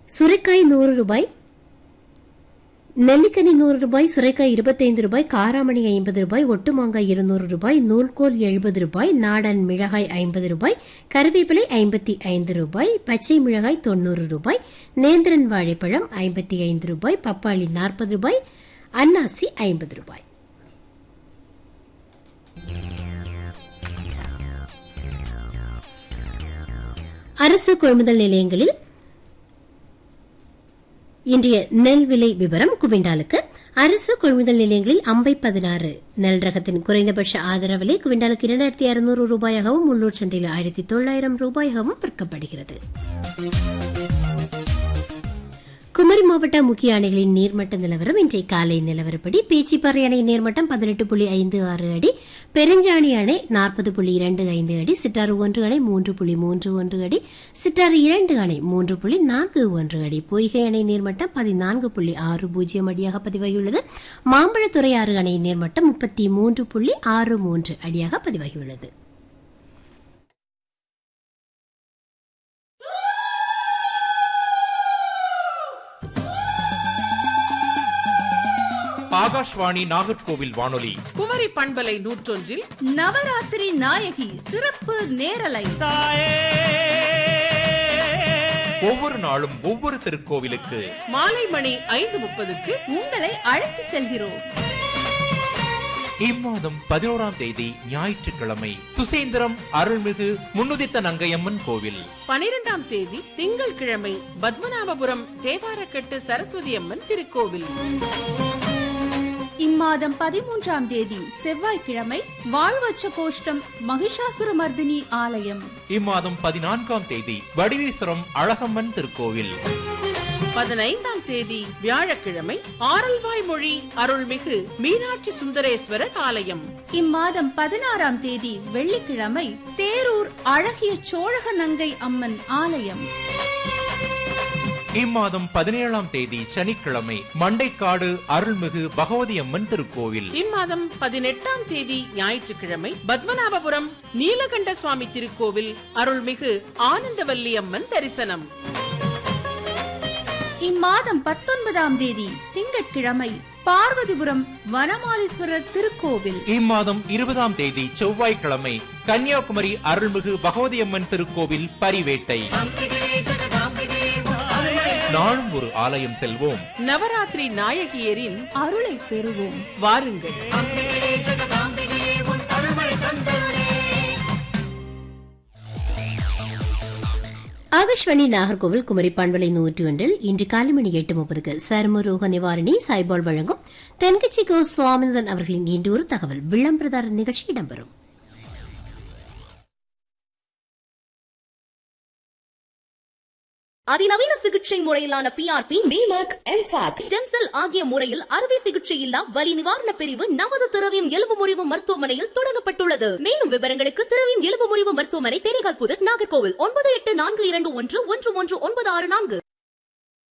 சுரைக்காய் நூறு ரூபாய் நெல்லிக்கனி நூறு ரூபாய் சுரைக்காய் இருபத்தைந்து ரூபாய் காராமணி ஐம்பது ரூபாய் ஒட்டு மாங்காய் இருநூறு ரூபாய் நூல்கோல் எழுபது ரூபாய் நாடன் மிளகாய் ஐம்பது ரூபாய் கருவேப்பிலை ஐம்பத்தி ஐந்து ரூபாய் பச்சை மிளகாய் தொண்ணூறு ரூபாய் நேந்திரன் வாழைப்பழம் ஐம்பத்தி ஐந்து ரூபாய் பப்பாளி நாற்பது ரூபாய் அன்னாசி ஐம்பது ரூபாய் அரசு கொள்முதல் நிலையங்களில் இன்றைய நெல் விலை விவரம் குவிண்டாலுக்கு அரசு கொள்முதல் நிலையங்களில் அம்பை பதினாறு நெல் ரகத்தின் குறைந்தபட்ச ஆதரவு விலை குவிண்டாலுக்கு இரண்டாயிரத்தி அறுநூறு ரூபாயாகவும் உள்ளூர் சந்தையில் ஆயிரத்தி தொள்ளாயிரம் ரூபாயாகவும் விற்கப்படுகிறது குமரி மாவட்ட முக்கிய அணைகளின் நீர்மட்ட நிலவரம் இன்றைய காலை நிலவரப்படி பேச்சிப்பாறை அணை நீர்மட்டம் பதினெட்டு புள்ளி ஐந்து ஆறு அடி பெருஞ்சாணி அணை நாற்பது புள்ளி இரண்டு ஐந்து அடி சிட்டாறு ஒன்று அணை மூன்று புள்ளி மூன்று ஒன்று அடி சிட்டாறு இரண்டு அணை மூன்று புள்ளி நான்கு ஒன்று அடி பொய்கை அணை நீர்மட்டம் பதினான்கு புள்ளி ஆறு பூஜ்ஜியம் அடியாக பதிவாகியுள்ளது மாம்பழத்துறை ஆறு அணை நீர்மட்டம் முப்பத்தி மூன்று புள்ளி ஆறு மூன்று அடியாக பதிவாகியுள்ளது ஆகாஷ்வாணி நாகர்கோவில் வானொலி குமரி பண்பலை நூற்றொன்றில் நவராத்திரி நாயகி சிறப்பு நேரலை ஒவ்வொரு நாளும் ஒவ்வொரு திருக்கோவிலுக்கு மாலை மணி ஐந்து முப்பதுக்கு உங்களை அழைத்து செல்கிறோம் இம்மாதம் பதினோராம் தேதி ஞாயிற்றுக்கிழமை சுசேந்திரம் அருள்மிகு முன்னுதித்த நங்கையம்மன் கோவில் பனிரெண்டாம் தேதி திங்கட்கிழமை பத்மநாபபுரம் தேவாரக்கட்டு சரஸ்வதி அம்மன் திருக்கோவில் இம்மாதம் பதிமூன்றாம் தேதி செவ்வாய்க்கிழமை வாழ்வச்ச கோஷ்டம் மகிஷாசுரமர்தினி ஆலயம் இம்மாதம் பதினான்காம் தேதி வடிவீஸ்வரம் அழகம்மன் திருக்கோவில் பதினைந்தாம் தேதி வியாழக்கிழமை ஆரல்வாய் மொழி அருள்மிகு மீனாட்சி சுந்தரேஸ்வரர் ஆலயம் இம்மாதம் பதினாறாம் தேதி வெள்ளிக்கிழமை தேரூர் அழகிய சோழக நங்கை அம்மன் ஆலயம் இம்மாதம் பதினேழாம் தேதி சனிக்கிழமை மண்டைக்காடு அருள்மிகு பகவதி அம்மன் திருக்கோவில் இம்மாதம் பதினெட்டாம் தேதி ஞாயிற்றுக்கிழமை பத்மநாபபுரம் நீலகண்ட சுவாமி திருக்கோவில் அருள்மிகு ஆனந்தவல்லி அம்மன் தரிசனம் இம்மாதம் பத்தொன்பதாம் தேதி திங்கட்கிழமை பார்வதிபுரம் வனமாலீஸ்வரர் திருக்கோவில் இம்மாதம் இருபதாம் தேதி செவ்வாய்க்கிழமை கன்னியாகுமரி அருள்மிகு பகவதி அம்மன் திருக்கோவில் பரிவேட்டை நாளும் ஒரு ஆலயம் செல்வோம் நவராத்திரி நாயகியரின் அருளை பெறுவோம் வாருங்கள் ஆகாஷ்வாணி நாகர்கோவில் குமரி பண்பலை நூற்றி ஒன்றில் இன்று காலை மணி எட்டு முப்பதுக்கு சரும ரோக நிவாரணி சாய்பால் வழங்கும் தென்கட்சி கோ சுவாமிநாதன் அவர்களின் இன்று ஒரு தகவல் விளம்பரதார நிகழ்ச்சி இடம்பெறும் அதிநவீன சிகிச்சை முறையிலான பிஆர்பி டிமாக் எம்பாக் ஸ்டெம் செல் ஆகிய முறையில் அறுவை சிகிச்சை இல்லா வலி நிவாரண பிரிவு நமது திரவியம் எலும்பு முறிவு மருத்துவமனையில் தொடங்கப்பட்டுள்ளது மேலும் விவரங்களுக்கு திரவியம் எலும்பு முறிவு மருத்துவமனை தேனிகால் புதர் நாகர்கோவில் ஒன்பது எட்டு நான்கு இரண்டு ஒன்று ஒன்று ஒன்று ஒன்பது ஆறு நான்கு